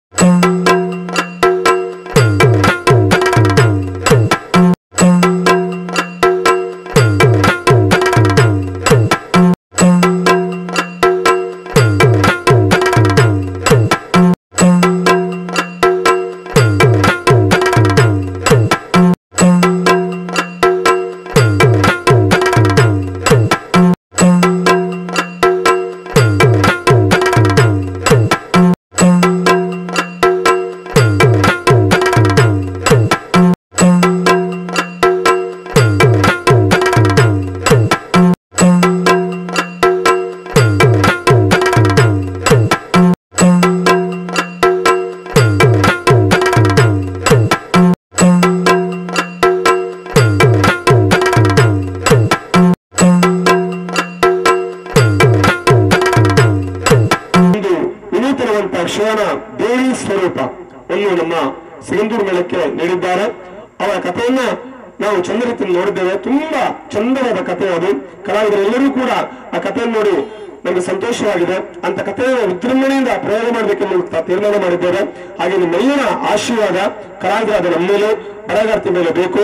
ಇದು ವಿನೂತನವಂತ ಶಿವನ ದೇವಿ ಸ್ವರೂಪ ಅನ್ನು ನಮ್ಮ ಸಿಗಂದೂರು ಮೇಳಕ್ಕೆ ನೀಡಿದ್ದಾರೆ ಅವರ ಕಥೆಯನ್ನ ನಾವು ಚಂದ ರೀತಿಯಲ್ಲಿ ನೋಡಿದ್ದೇವೆ ತುಂಬಾ ಚಂದವಾದ ಕಥೆ ಅದು ಕಲಾವಿದರೆಲ್ಲರೂ ಕೂಡ ಆ ಕಥೆಯನ್ನು ನೋಡಿ ನಮಗೆ ಸಂತೋಷವಾಗಿದೆ ಅಂತ ಕಥೆಯನ್ನು ವಿಜೃಂಭಣೆಯಿಂದ ಪ್ರಯೋಗ ಮಾಡಬೇಕೆಂದು ತ- ತೀರ್ಮಾನ ಮಾಡಿದ್ದೇವೆ ಹಾಗೆ ನಿಮ್ಮೆಲ್ಲರ ಆಶೀರ್ವಾದ ಕಲಾವಿದರಾದ ನಮ್ಮ ಮೇಲೆ ಬರಗಾರ್ತಿ ಮೇಲೆ ಬೇಕು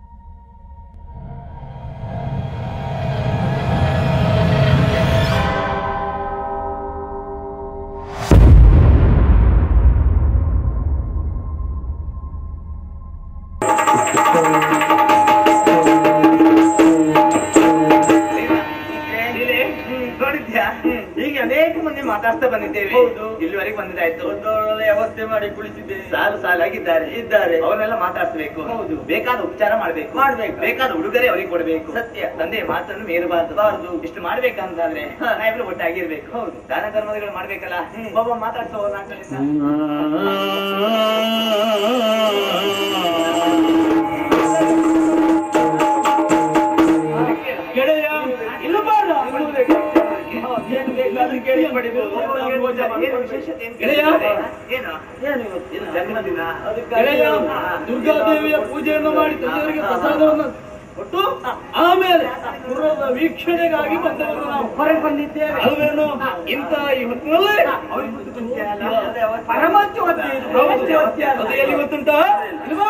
ನೋಡಿದ್ಯಾ ಹೀಗೆ ಅನೇಕ ಮಂದಿ ಮಾತಾಡ್ತಾ ಬಂದಿದ್ದೇವೆ ಹೌದು. ಇಲ್ಲಿವರೆಗೆ ಬಂದಿದ್ದಾಯ್ತು ದೊಡ್ಡವರನ್ನ ವ್ಯವಸ್ಥೆ ಮಾಡಿ ಕುಳಿತಿದ್ದೇವೆ ಸಾಲು ಸಾಲಾಗಿದ್ದಾರೆ ಇದ್ದಾರೆ. ಅವನ್ನೆಲ್ಲ ಮಾತಾಡಿಸ್ಬೇಕು ಹೌದು. ಬೇಕಾದ ಉಪಚಾರ ಮಾಡ್ಬೇಕು ಮಾಡ್ಬೇಕು. ಬೇಕಾದ ಉಡುಗೊರೆ ಅವರಿಗೆ ಕೊಡಬೇಕು ಸತ್ಯ. ತಂದೆ ಮಾತನ್ನು ಮೀರಬಾರ್ದು ಬಾರ್ದು. ಇಷ್ಟು ಮಾಡ್ಬೇಕಂತಾದ್ರೆ ಹಾ. ನಾವೆಲ್ಲ ಒಟ್ಟಾಗಿರ್ಬೇಕು ಹೌದು. ದಾನ ಧರ್ಮಗಳು ಮಾಡ್ಬೇಕಲ್ಲ ಹ್ಮ್. ಒಬ್ಬ ಮಾತಾಡ್ಸೋ ನಾಲ್ಕರಿಂದ ಗೆಳೆಯ ಇಲ್ಲ ಬಾರ ಏನು ಬೇಕಾದ್ರೂ ಕೇಳಿ ಪಡಿಬೋದು ಏನು ವಿಶೇಷತೆ ಏನು ಗೆಳೆಯ? ಏನು ಏನು ಇವತ್ತು? ಇದು ಜನ್ಮದಿನ ಗೆಳೆಯ ದುರ್ಗಾದೇವಿಯ ಪೂಜೆಯನ್ನು ಮಾಡಿ ತಂದೆಯವರಿಗೆ ಪ್ರಸಾದವನ್ನು ಕೊಟ್ಟು ಆಮೇಲೆ ಗುರುದ ವೀಕ್ಷಣೆಗಾಗಿ ಬಂದವರು ನಾವು ಹೊರಗೆ ಬಂದಿದ್ದೇವೆ ಅಲ್ವೇನು ಇಂಥ ಈ ಹೊತ್ತಿನಲ್ಲಿ ಪರಮತ್ಯವತ್ಯ ಇದು, ಪರಮತ್ಯವತ್ಯ ಅಲ್ಲ. ಅದು ಎಲ್ಲಿ ಗೊತ್ತುಂಟಾ ಇಲ್ವಾ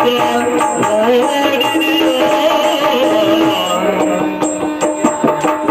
Oh,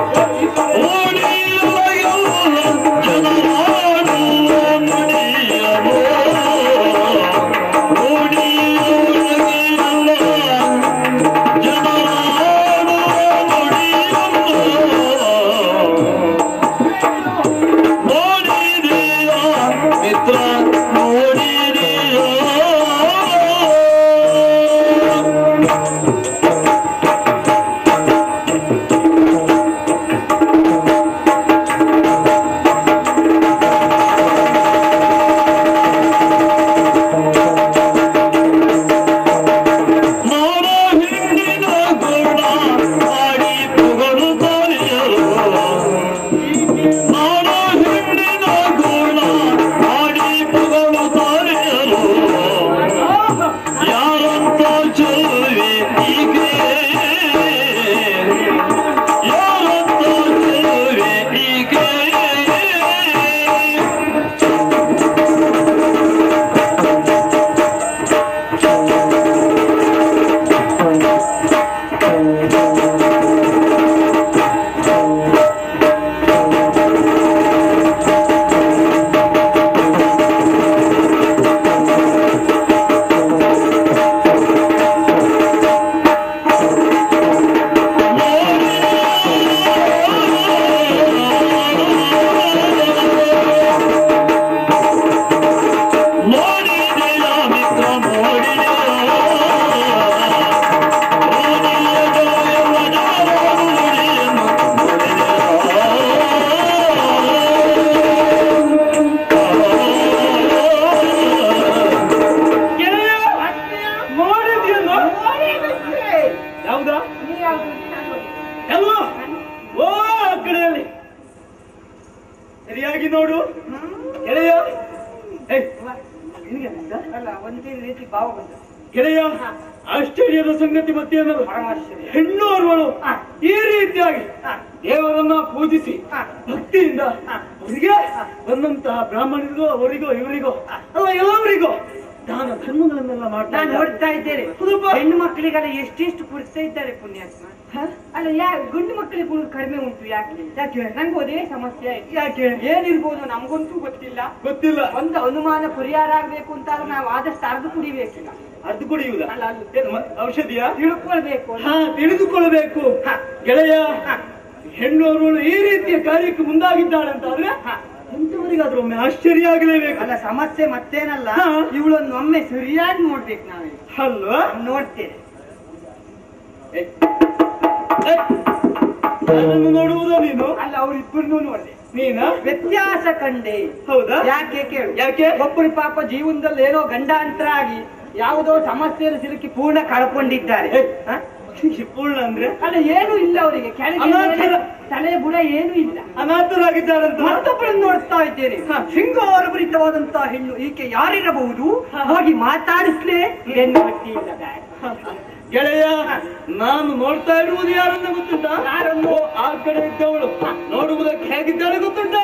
ಹೌದಾ ನೀವು ಯಾವ್ದು ನಾನು ನೋಡಿ. ಎಲ್ಲೋ ಓ ಆ ಕಡೆಯಲ್ಲಿ ಸರಿಯಾಗಿ ನೋಡು ಗೆಳೆಯ ಏಯ್, ನಿನಗೆ ಅನಿಸ್ತಾ? ಅಲ್ಲ ಒಂದೇ ರೀತಿ ಭಾವ ಬಂದ ಗೆಳೆಯ ಆಶ್ಚರ್ಯದ ಸಂಗತಿ ಮತ್ತೇನಲ್ಲ ಪರಮಾಶ್ಚರ್ಯ ಹೆಣ್ಣು ಅವಳು ಹಾ. ಈ ರೀತಿಯಾಗಿ ಹಾ. ದೇವರನ್ನ ಪೂಜಿಸಿ ಹಾ. ಭಕ್ತಿಯಿಂದ ಅವರಿಗೆ ಬಂದಂತಹ ಬ್ರಾಹ್ಮಣರಿಗೋ ಅವರಿಗೋ ಇವರಿಗೋ ಅಲ್ಲ ಎಲ್ಲವರಿಗೋ ದಾನ ಧರ್ಮಗಳನ್ನೆಲ್ಲ ಮಾಡ್ತಾ ನಾನು ಇದ್ದಾರೆ. ನೋಡ್ತಾ ಇದ್ದೇನೆ ಹೌದಪ್ಪ. ಹೆಣ್ಣು ಮಕ್ಕಳಿಗೆಲ್ಲ ಎಷ್ಟೆಷ್ಟು ಕೊಡಿಸ್ತಾ ಇದ್ದಾರೆ ಪುಣ್ಯಾತ್ಮ ಹ? ಅಲ್ಲ ಯಾ ಗಂಡು ಮಕ್ಕಳಿಗೆ ಕೂಡ ಕಡಿಮೆ ಉಂಟು ಯಾಕೆ ಯಾಕೆ ನಂಗೆ ಅದೇ ಸಮಸ್ಯೆ ಆಯ್ತು. ಯಾಕೆ ಏನಿರ್ಬೋದು ನಮಗಂತೂ ಗೊತ್ತಿಲ್ಲ ಗೊತ್ತಿಲ್ಲ ಒಂದು ಅನುಮಾನ ಪರಿಹಾರ ಆಗ್ಬೇಕು ಅಂತಾದ್ರೆ ನಾವು ಆದಷ್ಟು ಅರ್ಧ ಕುಡಿಬೇಕೀಗ ಅರ್ಧ ಕುಡಿಯುವುದ ಅಲ್ಲ, ಅದು ಏನು ಮ- ಔಷಧಿಯ ತಿಳ್ಕೊಳ್ಬೇಕು ಹಾ ತಿಳಿದುಕೊಳ್ಳಬೇಕು ಹ. ಗೆಳೆಯ ಹ. ಹೆಣ್ಣು ಅವಳು ಈ ರೀತಿಯ ಕಾರ್ಯಕ್ಕೆ ಮುಂದಾಗಿದ್ದಾಳೆ ಅಂತ ಆದ್ರೆ ಹ. ಎಂತವರಿಗಾದ್ರೂ ಒಮ್ಮೆ ಆಶ್ಚರ್ಯ ಆಗಲೇಬೇಕು ಅಲ್ಲ ಸಮಸ್ಯೆ ಮತ್ತೇನಲ್ಲ ಹಾ. ಇವಳನ್ನು ಒಮ್ಮೆ ಸರಿಯಾಗಿ ನೋಡ್ಬೇಕು ನಾವೇ ಅಲ್ವಾ ನೋಡ್ತೇನೆ ಏ, ಏ, ನನ್ನನ್ನು ನೋಡುವುದಾ ನೀನು ಅಲ್ಲ ಅವ್ರಿಬ್ಬರನ್ನೂ ನೋಡ್ದೆ ನೀನಾ ವ್ಯತ್ಯಾಸ ಕಂಡೆ ಹೌದಾ ಯಾಕೆ ಕೇಳು ಯಾಕೆ? ಒಬ್ಬರು ಪಾಪ ಜೀವನದಲ್ಲಿ ಏನೋ ಗಂಡಾಂತರ ಆಗಿ ಯಾವುದೋ ಸಮಸ್ಯೆಯಲ್ಲಿ ಸಿಲುಕಿ ಪೂರ್ಣ ಕಳ್ಕೊಂಡಿದ್ದಾರೆ ಏ. ಹ? ಪೂರ್ಣ ಅಂದ್ರೆ ಅಲ್ಲ ಏನು ಇಲ್ಲ ಅವರಿಗೆ ಕೆಳಗೆ ಅನಾಥರ. ಮೇಲೆ ತಲೆ ಬುಡ ಏನು ಇಲ್ಲ ಅನಾಥರಾಗಿದ್ದಾರಂತ ಮತ್ತೊಬ್ಬರನ್ನು ನೋಡ್ತಾ ಇದ್ದೇನೆ ಹ. ಶೃಂಗಾರಭರಿತವಾದಂತಹ ಹೆಣ್ಣು ಈಕೆ ಯಾರಿರಬಹುದು ಹ. ಹೋಗಿ ಮಾತಾಡಿಸ್ಲೇ ಹೆಣ್ಣು ಹಟ್ಟಿ ಇಲ್ಲ ಗೆಳೆಯ ನಾನು ನೋಡ್ತಾ ಇರುವುದು ಯಾರನ್ನ ಗೊತ್ತುಂಟಾ ಯಾರನ್ನು? ಓ, ಆ ಕಡೆ ಇದ್ದವಳು ನೋಡುವುದಕ್ಕೆ ಹೇಗಿದ್ದಾಳೆ ಗೊತ್ತುಂಟಾ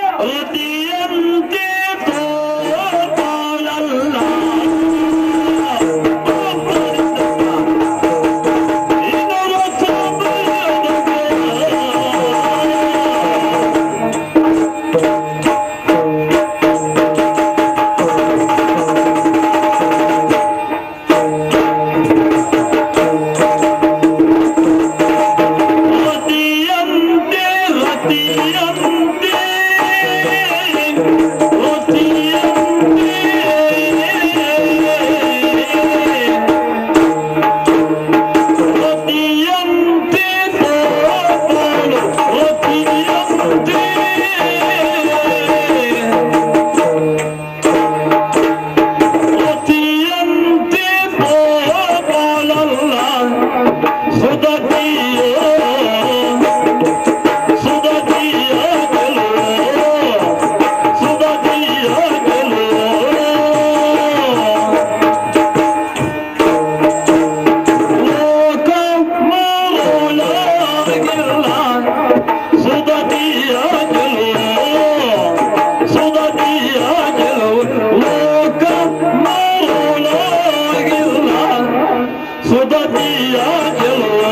ಸುಧತಿಯ ಗೆಲುವ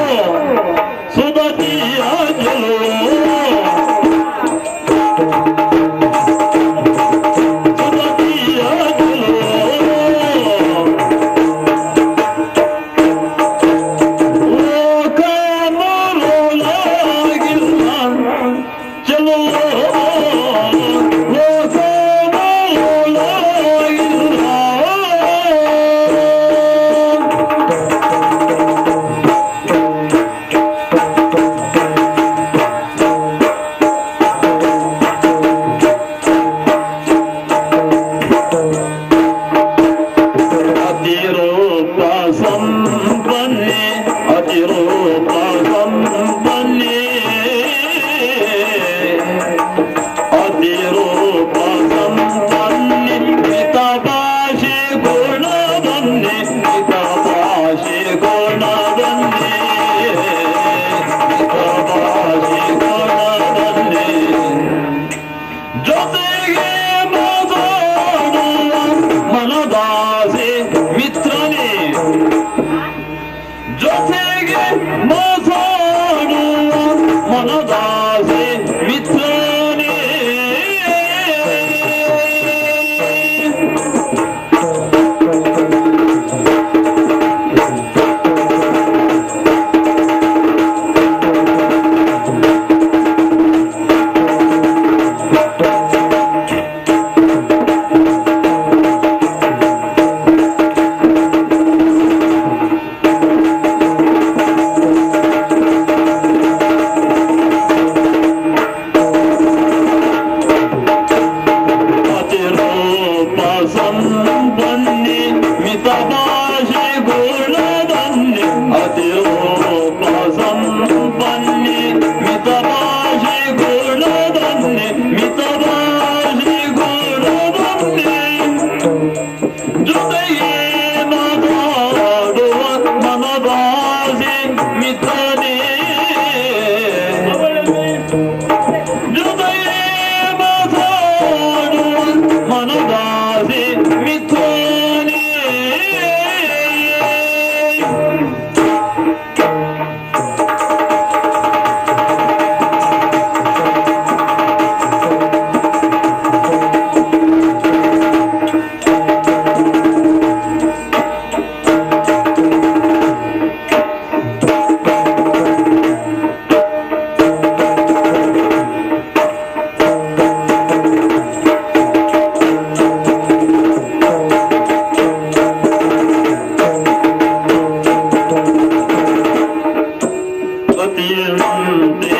ಸುಧತಿಯ ಗೆಲುವ ಸುಧತಿಯ ಗೆಲುವ ಅತಿರೂಪ ಸಂಪನ್ನೆ ಅತಿರೂಪ ಸಂಪನ್ನೆ ಅತಿರೂಪ ಸಂಪನ್ನೆ ಹಿತಭಾಷೆ ಗುಣವನ್ನೆ ಹಿತಭಾಷೆ ಗುಣವನ್ನೆ ಹಿತಭಾಷೆ ಗುಣವನ್ನೆ ಜೊತೆಗೆ ಮಾತಾಡುವ ಮನದಾಸೆ ಮಿತ್ರನೇ ಜೊತೆಗೆ ಮಾತಾಡುವ ಮನದಾಸೆ ಮಿತ್ರನೇ ರತಿಯಂತೆ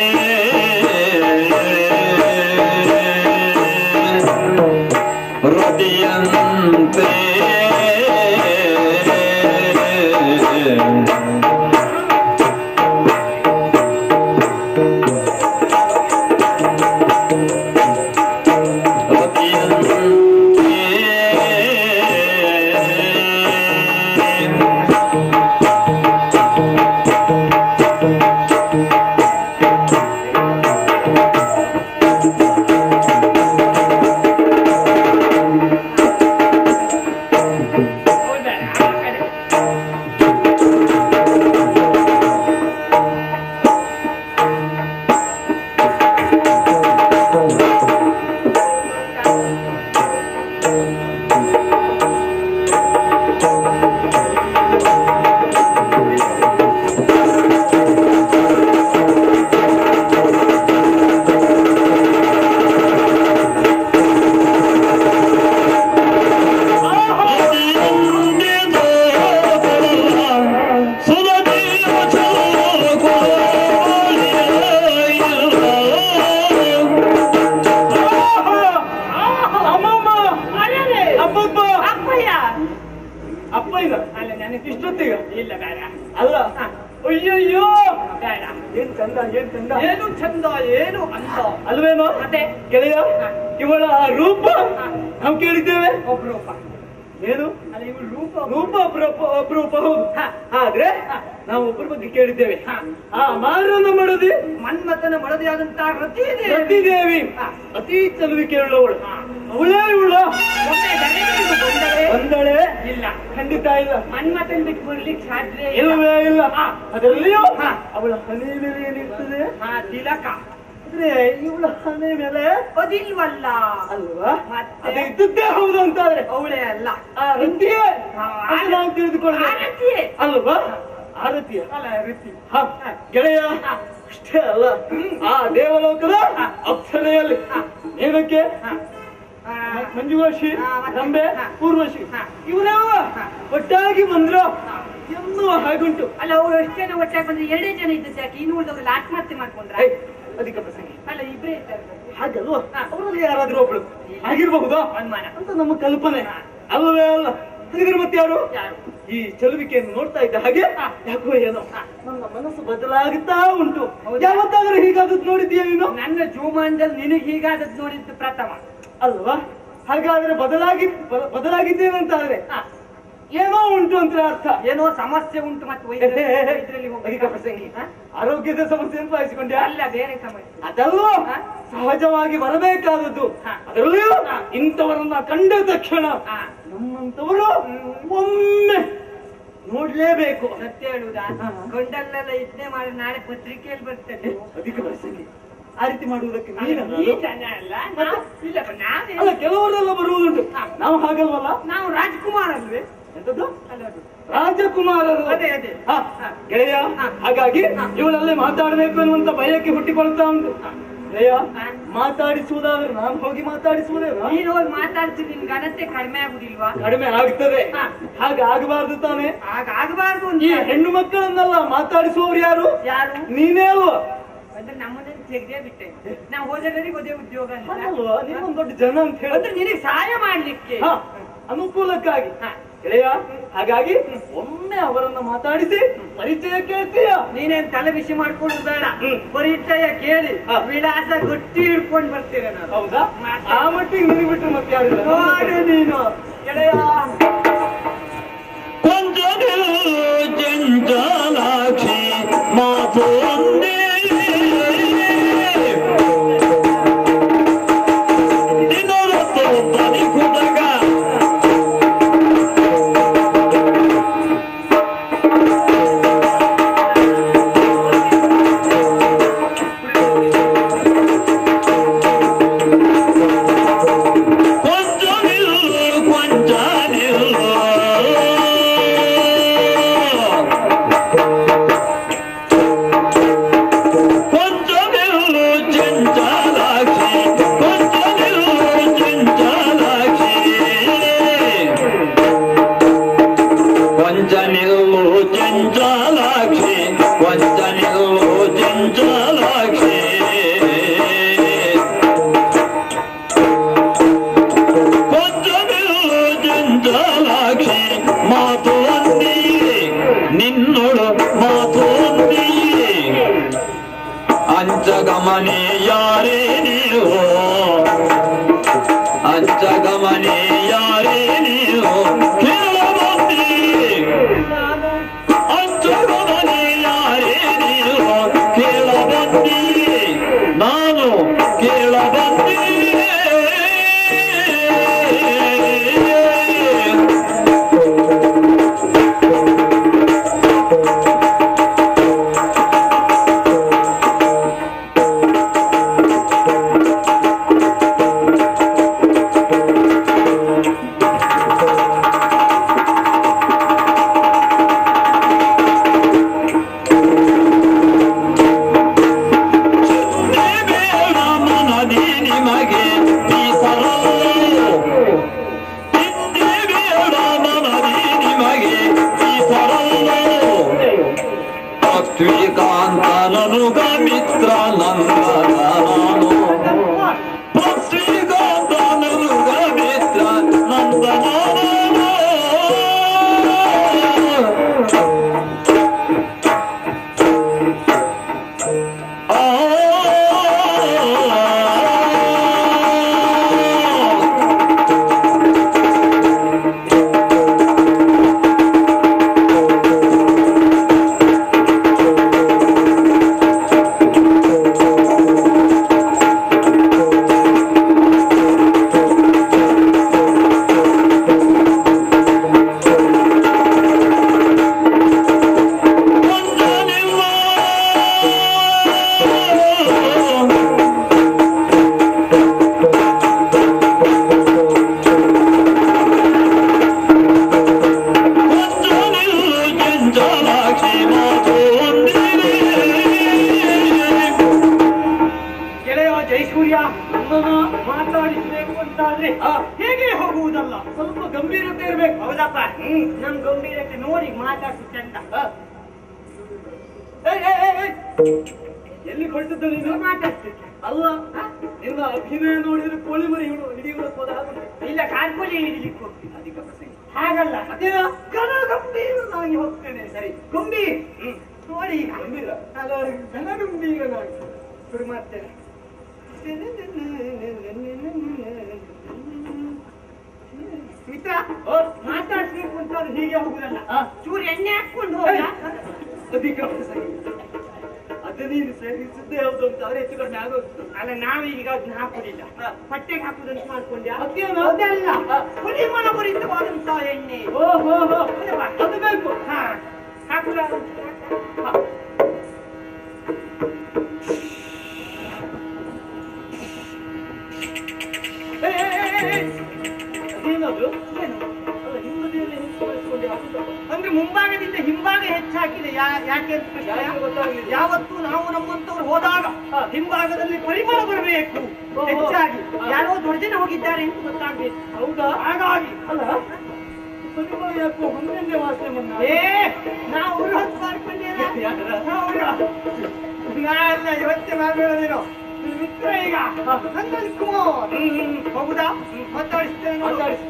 ರತಿಯಂತೆ ರತಿಯಂತೆ ಅಮ್ಮಮ್ಮ ಅಪ್ಪಪ್ಪ ಅಪ್ಪಯ್ಯ ಅಪ್ಪ ಈಗ ಅಲ್ಲ ನನಗೆ ಇಷ್ಟೊತ್ತಿಗ ಇಲ್ಲ ಬೇಡ ಅಲ್ಲ ಅಯ್ಯಯ್ಯೋ ಬೇಡ ಏನ್ ಚಂದ ಏನ್ ಚಂದ ಏನು ಚಂದ ಏನು ಅಂದ ಅಲ್ವೇನೋ ಮತ್ತೆ? ಗೆಳೆಯ ಇವಳ ರೂಪ ನಾವು ಕೇಳಿದ್ದೇವೆ ಒಬ್ರೂಪ ಏನು ಅಲ್ಲ ಇವ್ರು ರೂಪ ರೂಪ ಅಪರೂಪ ಅಪರೂಪ ಹೌದು ಹ. ಆದ್ರೆ ಹ. ನಾವು ಒಬ್ಬರ ಬಗ್ಗೆ ಕೇಳಿದ್ದೇವೆ ಹ. ಆ ಮಾರನ ಮಾಡದಿ ಮನ್ಮಥನ ಮಡದಿಯಾದಂತಹ ರತಿ ಸತಿದೇವಿ ಹ. ಅತಿ ಚಲುವಿಕೆ ಉಳ್ಳವಳು ಹ. ಅವಳೇ ಇವಳ ಒಮ್ಮೆ ದಣಿವಿಗೆ ಬಂದಳೆ ಬಂದಳೆ ಇಲ್ಲ ಖಂಡಿತ ಇಲ್ಲ ಮನ್ಮಥನ್ ಬಿಟ್ಟು ಬರ್ಲಿಕ್ಕೆ ಸಾಧ್ಯ ಇಲ್ಲ ಇಲ್ಲವೇ ಇಲ್ಲ ಹ. ಅದರಲ್ಲಿಯೂ ಹ. ಅವಳ ಹಣೆ ಮೇಲೆ ಏನಿರ್ತದೆ ಹಾ ತಿಲಕ ಆದ್ರೆ ಇವಳ ಹಣೆ ಮೇಲೆ ಅದಿಲ್ವಲ್ಲ ಅಲ್ವಾ ಮತ್ತೆ? ಅದು ಇದ್ದದ್ದೇ ಹೌದು ಅಂತಾದ್ರೆ ಅವಳೇ ಅಲ್ಲ ಆ ರತಿಯೇ ಹಾ, ಅದು ನಾವು ತಿಳಿದುಕೊಳ್ಳಬೇಕು ಆರತಿಯೇ. ಅಲ್ವಾ ಆರತಿಯ ಅಲ್ಲ ವೃತ್ತಿ ಹ, ಗೆಳೆಯ ಅಷ್ಟೇ ಅಲ್ಲ ಆ ದೇವಲೋಕದ ಅಪ್ಸರೆಯಲ್ಲಿ ಏನಕ್ಕೆ ಆ, ಮಂಜುವಾಶಿ ಹಾ, ಮತ್ತೆ? ರಂಬೆ ಹಾ. ಪೂರ್ವಶಿ ಹಾ. ಇವರೆಲ್ಲ ಒಟ್ಟಾಗಿ ಬಂದ್ರ ಎನ್ನುವ ಹಾಗುಂಟು ಅಲ್ಲ ಅವ್ರು ಎಷ್ಟು ಜನ ಒಟ್ಟಾಗಿ ಬಂದ್ರೆ ಎರಡೇ ಜನ ಇದ್ದದ್ದು ಯಾಕೆ ಇನ್ನು ಉಳಿದವ್ರು ಆತ್ಮಹತ್ಯೆ ಮಾಡ್ಕೊಂಡ್ರ ಹೇ, ಅಧಿಕ ಪ್ರಸಂಗಿ ಅಲ್ಲ ಇಬ್ಬರೇ ಇದ್ದಾರೆ ಹಾಗಲ್ವಾ ಹಾ. ಅವರಲ್ಲಿ ಯಾರಾದ್ರೂ ಒಬ್ಳು ಆಗಿರ್ಬಹುದಾ ಅನುಮಾನ ಅಂತ ನಮ್ಮ ಕಲ್ಪನೆ ಅಲ್ವೇ ಅಲ್ಲ ಹಾಗಿದ್ರೆ ಮತ್ತೆ ಯಾರು ಯಾರು ಈ ಚಲುವಿಕೆಯನ್ನು ನೋಡ್ತಾ ಇದ್ದ ಹಾಗೆ ಯಾಕೋ ಏನೋ ನನ್ನ ಮನಸ್ಸು ಬದಲಾಗುತ್ತಾ ಉಂಟು ಹೌದಾ? ಯಾವತ್ತಾದ್ರೂ ಹೀಗಾದದ್ದು ನೋಡಿದ್ಯಾ ನೀನು ನನ್ನ ಜೀವಮಾನದಲ್ಲಿ ನಿನಗೆ ಹೀಗಾದದ್ದು ನೋಡಿದ್ದು ಪ್ರಥಮ ಅಲ್ವಾ ಹಾಗಾದ್ರೆ ಬದಲಾಗಿ ಬ- ಬದಲಾಗಿದ್ದೇನಂತಾದ್ರೆ ಹಾ. ಏನೋ ಉಂಟು ಅಂತ ಅರ್ಥ ಏನೋ ಸಮಸ್ಯೆ ಉಂಟು ಮತ್ತು ಹೇ, ಹೇ, ಹೇ, ಹೇ. ಇದ್ರಲ್ಲಿ ಅಧಿಕ ಪ್ರಸಂಗಿ ಆರೋಗ್ಯದ ಸಮಸ್ಯೆಯನ್ನು ಪಾಲಿಸಿಕೊಂಡ್ಯಾ ಅಲ್ಲ ಬೇರೆ ಸಮಸ್ಯೆ ಅದಲ್ಲೋ ಹಾ? ಸಹಜವಾಗಿ ಬರಬೇಕಾದದ್ದು ಹಾ. ಅದರಲ್ಲಿಯೂ ಇಂಥವರನ್ನ ಕಂಡ ತಕ್ಷಣ ಹಾ. ನಮ್ಮಂತವರು ಒಮ್ಮೆ ನೋಡ್ಲೇಬೇಕು ಸತ್ಯ ಹೇಳುವುದಾ ಗೊಂಡಲ್ಲೆಲ್ಲ ಇದ್ನೇ ಮಾಡಿ ನಾಳೆ ಪತ್ರಿಕೆಯಲ್ಲಿ ಬರ್ತದೆ ಅಧಿಕ ಪ್ರಸಂಗಿ ಆ ರೀತಿ ಮಾಡುವುದಕ್ಕೆ ಅಲ್ಲ, ನೀನಲ್ಲ ಈ ಜನ ಅಲ್ಲ ನಾವು- ಇಲ್ಲಪ್ಪ ನಾವೇ ಅಲ್ಲ ಕೆಲವರೆಲ್ಲ ಬರುವುದುಂಟು ಹಾ. ನಾವು ಹಾಗಲ್ವಲ್ಲ ನಾವು ರಾಜ್ಕುಮಾರ್ ಅಲ್ವೇ ಎಂತದ್ದು ಅಲ್ಲ ಅದು. ರಾಜಕುಮಾರರು ಅದೇ, ಅದೇ. ಹಾ, ಗೆಳೆಯ ಹಾ. ಹಾಗಾಗಿ ಇವಳಲ್ಲೇ ಮಾತಾಡಬೇಕು ಎನ್ನುವಂತ ಭಯಕ್ಕೆ ಹುಟ್ಟಿಕೊಳ್ತಾ ಉಂಟು ಗೆಳೆಯ ಹಾ. ಮಾತಾಡಿಸುವುದಾದ್ರೆ ನಾನು ಹೋಗಿ ಮಾತಾಡಿಸುವುದೇನಾ ನೀನು ಹೋಗಿ ಮಾತಾಡ್ತೀನಿ ನಿನ್ ಘನತೆ ಕಡಿಮೆ ಆಗುದಿಲ್ವಾ ಕಡಿಮೆ ಆಗ್ತದೆ ಹಾ. ಹಾಗೆ ಆಗಬಾರ್ದು ತಾನೆ ಆಗ ಆಗಬಾರ್ದು ಈ ಅಂತ ಹೆಣ್ಣು ಮಕ್ಕಳನ್ನೆಲ್ಲ ಮಾತಾಡಿಸುವವರು ಯಾರು ಯಾರು ನೀನೇ ಅಲ್ವಾ ಅಂದ್ರೆ ನಮ್ಮದನ್ನು ತೆಗ್ದೇ ಬಿಟ್ಟೆ ನಾವು ಹೋದವರಿಗೆ ಅದೇ ಉದ್ಯೋಗ ಅಂತ ಅಲ್ವಾ ನೀನೊಂದು ದೊಡ್ಡ ಜನ ಅಂತ ಅಂದ್ರೆ ಹೇಳಿದ್ರೆ ನಿನಗೆ ಸಹಾಯ ಮಾಡ್ಲಿಕ್ಕೆ ಹಾ, ಅನುಕೂಲಕ್ಕಾಗಿ ಹಾ. ಗೆಳೆಯ ಹಾಗಾಗಿ ಒಮ್ಮೆ ಅವರನ್ನ ಮಾತಾಡಿಸಿ ಪರಿಚಯ ಕೇಳ್ತೀಯ ನೀನೇನ್ ತಲೆ ಬಿಸಿ ಮಾಡ್ಕೊಂಡು ಬೇಡ ಹ್ಮ್. ಪರಿಚಯ ಕೇಳಿ ಹಾ. ವಿಳಾಸ ಗಟ್ಟಿ ಹಿಡ್ಕೊಂಡು ಬರ್ತೀರ ನಾನು ಹೌದಾ ಮಾತಾಡು. ಆ ಮಟ್ಟಿಗೆ ನಿನಗೆ ಬಿಟ್ಟರೆ ಮತ್ತೆ ಯಾರಿಲ್ಲ ನೋಡು ನೀನು ಗೆಳೆಯ ಕೊಂಚದು ಚಂಚಲಾಕ್ಷಿ ಮಾತು ಒಂದೇ ದಿನರತ್ತು ತನಿ ಕುಟಕ ಕೊಂಚನಿಲ್ ಕೊಂಚನಿಲ್ ಮಾತೊಂದಿ ಅಂಚಗಮನೆ ಯಾರೇ ನೀವು ಅಂಚಗಮನೆ ಯಾರೇ ನೀವು ಕೇಳಬಂದಿ ಅಂಚಗಮನೆ ಯಾರೇ ನೀವು ಕೇಳಬಂದಿ ನಾನು ಕೇಳಬಂದಿ ಬೇಡ ಮನದಿ ನಿಮಗೆ ಮೀಸಲೋ ಹಿಂದೆ ಬೇಡ ಮನದಿ ನಿಮಗೆ ಮೀಸಲೋ ಪೃಥ್ವಿಕಾಂತನನುಗ ಮಿತ್ರ ನಂದನ ನಾನು ಪೃಥ್ವಿಕಾಂತನನುಗ ಮಿತ್ರ ನಂದನ ಆ ಗೆಳೆಯ ಜಯಸೂರ್ಯ ನನ್ನನ್ನ ಮಾತಾಡಿಸ್ಬೇಕು ಅಂತಾದ್ರೆ ಆ. ಹೇಗೆ ಹೋಗುವುದಲ್ಲ ಸ್ವಲ್ಪ ಗಂಭೀರತೆ ಇರ್ಬೇಕು ಹೌದಪ್ಪ ಹ್ಮ್ ನಮ್ ಗಂಭೀರತೆ ನೋಡಿ ಮಾತಾಡ್ಸುತ್ತೆ ಅಂತ ಆ. ಏಯ್, ಏಯ್, ಏಯ್, ಏಯ್. ಎಲ್ಲಿ ಹೊರಟದ್ದು ನೀನು ಮಾತಾಡ್ಸುತ್ತೆ ಅಲ್ಲ ನಿನ್ನ ಅಭಿನಯ ನೋಡಿದ್ರೆ ಕೋಳಿ ಮರಿ ಹಿಡಿದು ಹಿಡಿಯುವ ಇಲ್ಲ ಕಾರ್ಪೊಲಿ ಹಿಡಿಲಿಕ್ಕೆ ಹೋಗ್ತೀನಿ ಅಧಿಕ ಪ್ರಸಂಗ ಹಾಗಲ್ಲ ಅದೇನಾ? ಗಣ ಗಂಭೀರನಾಗಿ ಹೋಗ್ತೇನೆ ಸರಿ ಗಂಭೀರ್ ಹ್ಮ್ ನೋಡಿ ಈಗ ಗಂಭೀರ ಹಲವಾರು ಗಣ ಗಂಭೀರನಾಗಿ ಶುರು ಮಾಡ್ತೇನೆ ಮಿತ್ರ ಓ, ಮಾತಾಡ್ಸ್ಬೇಕು ಅಂತ ಅದು ಹೀಗೆ ಹೋಗುದಲ್ಲ ಆ. ಚೂರು ಎಣ್ಣೆ ಹಾಕೊಂಡು ಏಯ್. ಹೋಗ ಅಧಿಕ ಪ್ರಸಂಗ ಅದು ನೀನು ಸೇರಿಸಿದ್ದೇ ಹೌದು ಅಂತ ಅವ್ರು ಹೆಚ್ಚು ಕಡಿಮೆ ಆಗೋದು ಅಲ್ಲ ನಾವೀಗ ಅದನ್ನ ಹಾಕುದಿಲ್ಲ ಹಾ. ಬಟ್ಟೆಗೆ ಹಾಕುದಂತ ಮಾಡ್ಕೊಂಡ್ಯಾ ಅದೇನು? ಅದಲ್ಲ ಹಾ. ಪರಿಮಳಭರಿತವಾದಂತಹ ಎಣ್ಣೆ ಓ ಹೋ ಹೋ ಅಲ್ಲವಾ? ಅದು ಬೇಕು ಹಾ ಹಾಕುದ ಹಾ. ಏಯ್, ಏಯ್, ಏಯ್, ಏಯ್. ಅದೇನದು ಅಲ್ಲ ಹಿಂಬದಿಯಲ್ಲಿ ನಿಂತ್ಕೊಳ್ಳಿಸ್ಕೊಂಡು ಹಾಕುದು. ಅಂದ್ರೆ ಮುಂಭಾಗದಿಂದ ಹಿಂಭಾಗ ಹೆಚ್ಚಾಗಿದೆ ಯಾ- ಯಾಕೆ ಅಂತ ಪ್ರಶ್ನೆ? ಯಾಕೆ ಗೊತ್ತಾಗ್ಲಿಲ್ಲ? ಯಾವತ್ತು ನಾವು ನಮ್ಮಂತವ್ರು ಹೋದಾಗ ಹಾ. ಹಿಂಭಾಗದಲ್ಲಿ ಪರಿಮಳ ಬರಬೇಕು ಓಹೋ. ಹೆಚ್ಚಾಗಿ ಹಾ. ಯಾರೋ ದೊಡ್ಡ ಜನ ಹೋಗಿದ್ದಾರೆ ಅಂತ ಗೊತ್ತಾಗ್ಬೇಕು ಹೌದಾ ಹಾಗಾಗಿ ಅಲ್ಲ ಪರಿಮಳ ಯಾಕೋ ಹೊಂದೆಂದೆ ವಾಸನೆ ಬಂದ ಏ ನಾವು ಬೃಹತ್ ಮಾಡ್ಕೊಂಡೇನ ಯಾರ? ನಾನೆಲ್ಲ ಇವತ್ತೇ ಮಾಡ್ಬೇಡದೇನೋ ನಿನ್ ಮಿತ್ರ ಈಗ ನಂದನ್ ಕುಮಾರ್ ಹೌದಾ ಮಾತಾಡಿಸ್ತೇನೆ ನೋಡು. ಮಾತಾಡಿಸು.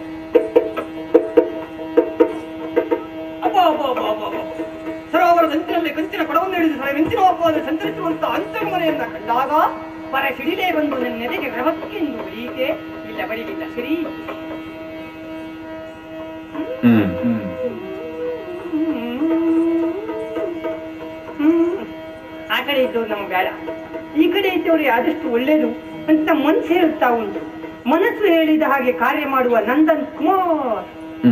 ಅಬ್ಬ ಅಬ್ಬ ಅಬ್ಬ ಅಬ್ಬ ಅಬ್ಬ. ಸರೋವರದ ಅಂಚಿನಲ್ಲಿ ಕಂಚಿನ ಕೊಡವನ್ನು ಹಿಡಿದು ಸರ ಮಿಂಚಿನ ಒಪ್ಪವನ್ನು ಸಂಚರಿಸುವಂತ ಅಂತರ್ಮನೆಯನ್ನ ಕಂಡಾಗ ಪರ ಸಿಡಿಲೇ ಬಂದು ನನ್ನ ಎದೆಗೆ ರವಕ್ಕೆಂದು ಈಕೆ ಇಲ್ಲ ಬಡಿಲಿಲ್ಲ ಸರಿ ಹ್ಮ್. ಆ ಕಡೆ ಇದ್ದವ್ರು ನಮ್ಗೆ ಬೇಡ ಈ ಕಡೆ ಇದ್ದವ್ರು ಆದಷ್ಟು ಒಳ್ಳೇದು ಅಂತ ಮನಸ್ಸು ಹೇಳ್ತಾ ಉಂಟು ಮನಸ್ಸು ಹೇಳಿದ ಹಾಗೆ ಕಾರ್ಯ ಮಾಡುವ ನಂದನ್ ಕುಮಾರ್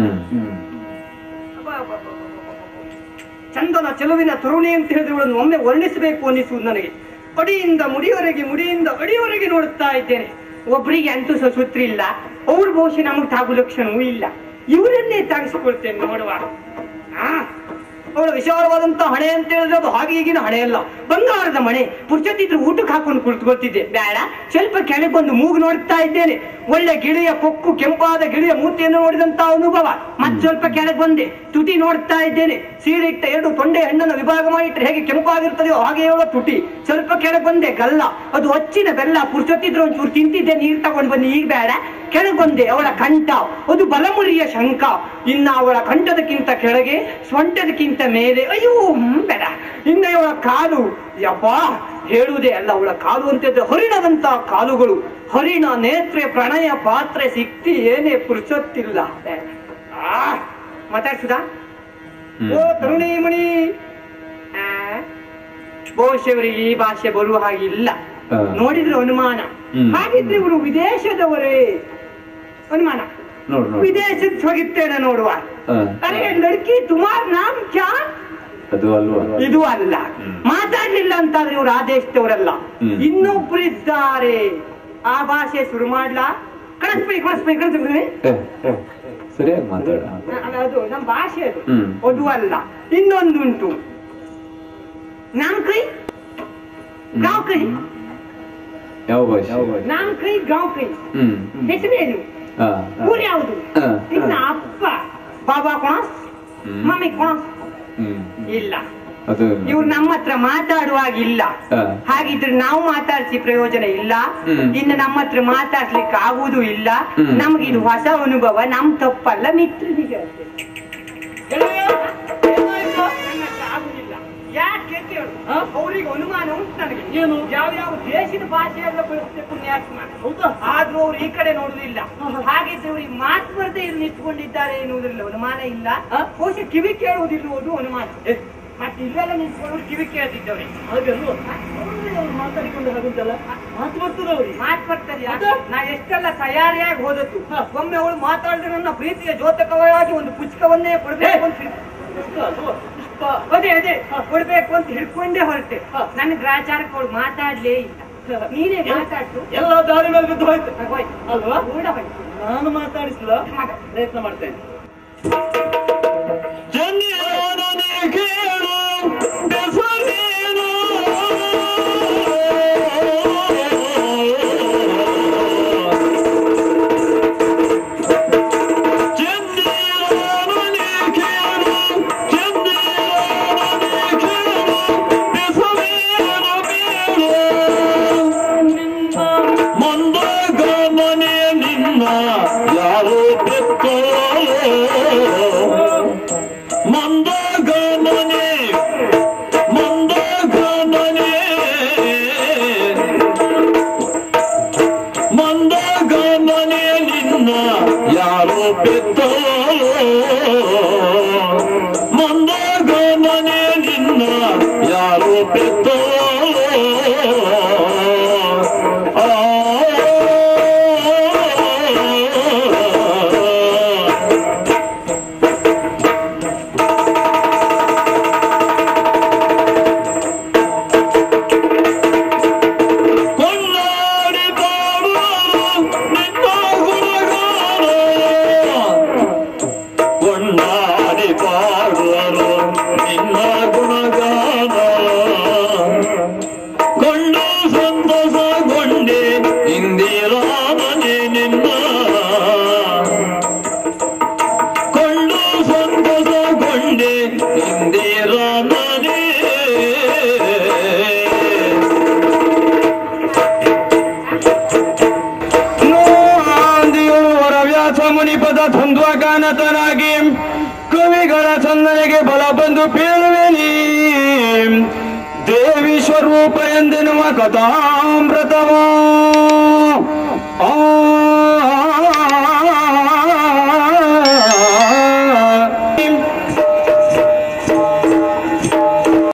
ಚಂದನ ಚೆಲುವಿನ ತರುಣಿ ಅಂತ ಹೇಳಿದವಳನ್ನು ಒಮ್ಮೆ ವರ್ಣಿಸಬೇಕು ಅನ್ನಿಸುವುದು ನನಗೆ ಅಡಿಯಿಂದ ಮುಡಿಯವರೆಗೆ ಮುಡಿಯಿಂದ ಅಡಿಯವರೆಗೆ ನೋಡುತ್ತಾ ಇದ್ದೇನೆ ಒಬ್ಬರಿಗೆ ಅಂತೂ ಸಸುತ್ರಿ ಇಲ್ಲ ಅವ್ರ ಬಹುಶಃ ನಮಗೆ ತಾಗು ಲಕ್ಷಣವೂ ಇಲ್ಲ ಇವರನ್ನೇ ತಾಗಿಸಿಕೊಳ್ತೇನೆ ನೋಡುವ ಆ, ಅವಳ ವಿಶಾಲವಾದಂತ ಹಣೆ ಅಂತ ಹೇಳಿದ್ರೆ ಅದು ಹಾಗೆ ಈಗಿನ ಹಣೆ ಅಲ್ಲ ಬಂಗಾರದ ಮಣೆ ಪುರ್ಚತ್ತಿದ್ರು ಊಟಕ್ಕೆ ಹಾಕೊಂಡು ಕುಳಿತುಕೊಳ್ತಿದ್ದೆ ಬೇಡ ಸ್ವಲ್ಪ ಕೆಳಗೆ ಬಂದು ಮೂಗು ನೋಡ್ತಾ ಇದ್ದೇನೆ ಒಳ್ಳೆ ಗಿಳಿಯ ಕೊಕ್ಕು ಕೆಂಪಾದ ಗಿಳಿಯ ಮೂತಿಯನ್ನು ನೋಡಿದಂತ ಅನುಭವ ಮತ್ ಸ್ವಲ್ಪ ಕೆಳಗೆ ಬಂದೆ ತುಟಿ ನೋಡ್ತಾ ಇದ್ದೇನೆ ಸೀರೆ ಇಟ್ಟ ಎರಡು ತೊಂಡೆ ಹಣ್ಣನ್ನು ವಿಭಾಗ ಮಾಡಿಟ್ರೆ ಹೇಗೆ ಕೆಂಪಾಗಿರ್ತದೆಯೋ ಹಾಗೆ ಹೇಳೋ ತುಟಿ ಸ್ವಲ್ಪ ಕೆಳಗೆ ಬಂದೆ ಗಲ್ಲ ಅದು ಅಚ್ಚಿನ ಬೆಲ್ಲ ಪುರ್ಚೊತ್ತಿದ್ರು ಒಂಚೂರು ತಿಂತಿದ್ದೆ ನೀರು ತಗೊಂಡು ಬನ್ನಿ ಈಗ ಬೇಡ ಕೆಳಗೊಂದೆ ಅವಳ ಕಂಠ ಅದು ಬಲಮುರಿಯ ಶಂಕ ಇನ್ನ ಅವಳ ಕಂಠದಕ್ಕಿಂತ ಕೆಳಗೆ ಸೊಂಟದಕ್ಕಿಂತ ಮೇಲೆ ಅಯ್ಯೋ ಹ್ಮ್, ಬೇಡ ಇನ್ನ ಅವಳ ಕಾಲು ಯಪ್ಪ ಹೇಳುವುದೇ ಅಲ್ಲ ಅವಳ ಕಾಲು ಅಂತಿದ್ರೆ ಹರಿಣದಂತ ಕಾಲುಗಳು ಹರಿಣ ನೇತ್ರೆ ಪ್ರಣಯ ಪಾತ್ರೆ ಸಿಕ್ತಿ ಏನೇ ಪುರುಷತ್ತಿಲ್ಲ ಆ ಮಾತಾಡ್ಸುದಾ ಓ ತರುಣೀಮಣಿ ಆ, ಬಹುಶಃ ಇವರಿಗೆ ಈ ಭಾಷೆ ಬರುವ ಹಾಗೆ ಇಲ್ಲ ಹಾ. ನೋಡಿದ್ರೆ ಅನುಮಾನ ಹ್ಮ್. ಹಾಗಿದ್ರೆ ಇವರು ವಿದೇಶದವರೇ ಅನುಮಾನ ನೋಡು ನೋಡು ವಿದೇಶಕ್ಕೆ ಹೋಗಿತ್ತೇನೆ ನೋಡುವ ಹಾ. ಅರೆ ಲಡ್ಕಿ ತುಮಾರ್ ನಾಮ್ ಕ್ಯಾ ಅದು ಅಲ್ವಾ ಇದು ಅಲ್ಲ ಮಾತಾಡ್ಲಿಲ್ಲ ಅಂತಾದ್ರೆ ಇವರು ಆ ದೇಶದವರಲ್ಲ ಹ್ಮ್. ಇನ್ನೊಬ್ಬರಿದ್ದಾರೆ ಆ ಭಾಷೆ ಶುರು ಮಾಡ್ಲಾ ಕಳಿಸ್ಬೇಕು ಕಳಿಸ್ಬೇಕು ಕಳಿಸ್ಬೇಕು ಏ, ಏ, ಸರಿಯಾಗಿ ಮಾತಾಡ ಅಲ್ಲ, ಅದು ನಮ್ಮ ಭಾಷೆ ಅದು ಹ್ಮ್. ಅದು ಅಲ್ಲ ಇನ್ನೊಂದುಂಟು ನಾಮ್ ಕೈ ಗಾಂವ್ ಕೈ ಯಾವ ಭಾಷೆ ನಾಮ್ ಕೈ ಗಾಂವ್ ಕೈ ಹ್ಮ್ ಹೆಸರೇನು ಹಾ ಊರು ಯಾವುದು ಹಾ. ಇನ್ನ ಅಪ್ಪ ಬಾಬಾ ಕೊಣಸ್ ಹ್ಮ್. ಮಮ್ಮಿ ಕೊಣಸ್ ಹ್ಮ್ ಇಲ್ಲ ಅದು ಇವ್ರು ನಮ್ಮ ಹತ್ರ ಮಾತಾಡುವಾಗಿಲ್ಲ ಹಾ. ಹಾಗಿದ್ರೆ ನಾವು ಮಾತಾಡ್ಸಿ ಪ್ರಯೋಜನ ಇಲ್ಲ ಹ್ಮ್. ಇನ್ನು ನಮ್ಮ ಹತ್ರ ಮಾತಾಡ್ಲಿಕ್ಕೆ ಆಗುವುದು ಇಲ್ಲ ಹ್ಮ್. ನಮಗಿದು ಹೊಸ ಅನುಭವ ನಮ್ ತಪ್ಪಲ್ಲ ಮಿತ್ರನಿಗೆ ಗೆಳೆಯ, ಏನಾಯ್ತು? ನನ್ನ ಹತ್ರ ಆಗುದಿಲ್ಲ ಯಾಕೆ ಕೇಳು ಹಾ? ಅವ್ರಿಗೆ ಅನುಮಾನ ಉಂಟು ನನಗೆ ಏನು? ಯಾವ ಯಾವ ದೇಶದ ಭಾಷೆ ಎಲ್ಲ ಬರುತ್ತೆ ಪುಣ್ಯಾತ್ಮ ಹೌದಾ ಆದ್ರೂ ಅವ್ರು ಈ ಕಡೆ ನೋಡುದಿಲ್ಲ ಹಾಗಿದ್ರೆ ಅವ್ರಿಗೆ ಮಾತು ಬರದೆ ಇಲ್ಲಿ ನಿಂತ್ಕೊಂಡಿದ್ದಾರೆ ಎನ್ನುವುದ್ರಲ್ಲಿ ಅನುಮಾನ ಇಲ್ಲ ಹಾ? ಬಹುಶಃ ಕಿವಿ ಕೇಳುವುದಿರುವುದು ಅನುಮಾನ ಮತ್ತೆ ಇಲ್ಲೆಲ್ಲ ನಿಂತ್ಕೊಂಡು ಕಿವಿ ಕೇಳ್ತಿದ್ದವ್ರೆ ಹಾಗಲ್ವ ಅವ್ರು ಮಾತಾಡಿಕೊಂಡು ಹಾಗುಂಟಲ್ಲ ಮಾತು ಬರ್ತದ ಅವ್ರಿಗೆ ಮಾತು ಬರ್ತದೆ ಹೌದಾ? ನಾ ಎಷ್ಟೆಲ್ಲ ತಯಾರಿಯಾಗಿ ಹೋದದ್ದು ಒಮ್ಮೆ ಅವಳು ಮಾತಾಡಿದ್ರೆ ನನ್ನ ಪ್ರೀತಿಯ ಜೋತಕವಾಗಿ ಒಂದು ಪುಸ್ತಕವನ್ನೇ ಕೊಡ್ಬೇಕು ಅಂತ ಹಿಡ್- ಪುಷ್ಪ ಅಲ್ವಾ? ಪುಷ್ಪ ಅದೇ ಅದೇ ಕೊಡ್ಬೇಕು ಅಂತ ಹಿಡ್ಕೊಂಡೇ ಹೊರಟೆ ನನ್ನ ಗ್ರಾಚಾರಕ್ಕೆ ಅವಳು ಮಾತಾಡ್ಲೇ ಇಲ್ಲ ನೀನೇ ಮಾತಾಡ್ತು ಎಲ್ಲ ದಾರಿ ಮೇಲೆ ಬಿದ್ದು ಹೋಯ್ತು ಹೋಯ್ತು. ಅಲ್ವಾ ಕೂಡ ಹೋಯ್ತು. ನಾನು ಮಾತಾಡಿಸ್ಲ ಪ್ರಯತ್ನ ಮಾಡ್ತೇನೆ ಜನ್ಯನೇ ಕೇಳು ಬೆಸರೇನು ಜನ್ಯನೇ ಕೇಳು ಜನ್ಯನೇ ಕೇಳು ಬೆಸರೇನು ಬೇಳು ನಿನ್ನ ಮಂದಗಮನೆ ನಿನ್ನ ಯಾರೋ ಬೆಕ್ಕೋ ಮಂದಗಮನೆ ಮಂದಗಮನೆ ಮಂದಗಮನೆ ನಿನ್ನ ಯಾರೋ ಬೆಕ್ಕೋ ಮಂದಗಮನೆ ನಿನ್ನ ಯಾರೋ ಬೆಕ್ಕೋ ಆ ಕೊಂಡಾಡಿ ಬಾಳುವರು ನಿನ್ನ ಗುಣಗಾನ ಕೊಂಡಾಡಿ ಬಾಳುವರು ನಿನ್ನ ಗುಣಗಾನ ಕೊಂಡು ಸಂತಸಗೊಂಡೆ ಇಂದಿರಾಮನೆ ನಿನ್ನ ಕೊಂಡು ಸಂತಸಗೊಂಡೆ ಇಂದಿರಾಮನೆ ವರವ್ಯಾಸ ಮುನಿಪದ ದ್ವಂದ್ವಗಾನತನಾಗಿ ಕವಿಗಳ ಚಂದನೆಗೆ ಬಲ ಬಂದು ಬೀಳುವೆನಿ ದೇವಿ ಸ್ವರೂಪ ಎಂದೆನ್ನುವ ಕಥಾಮೃತವ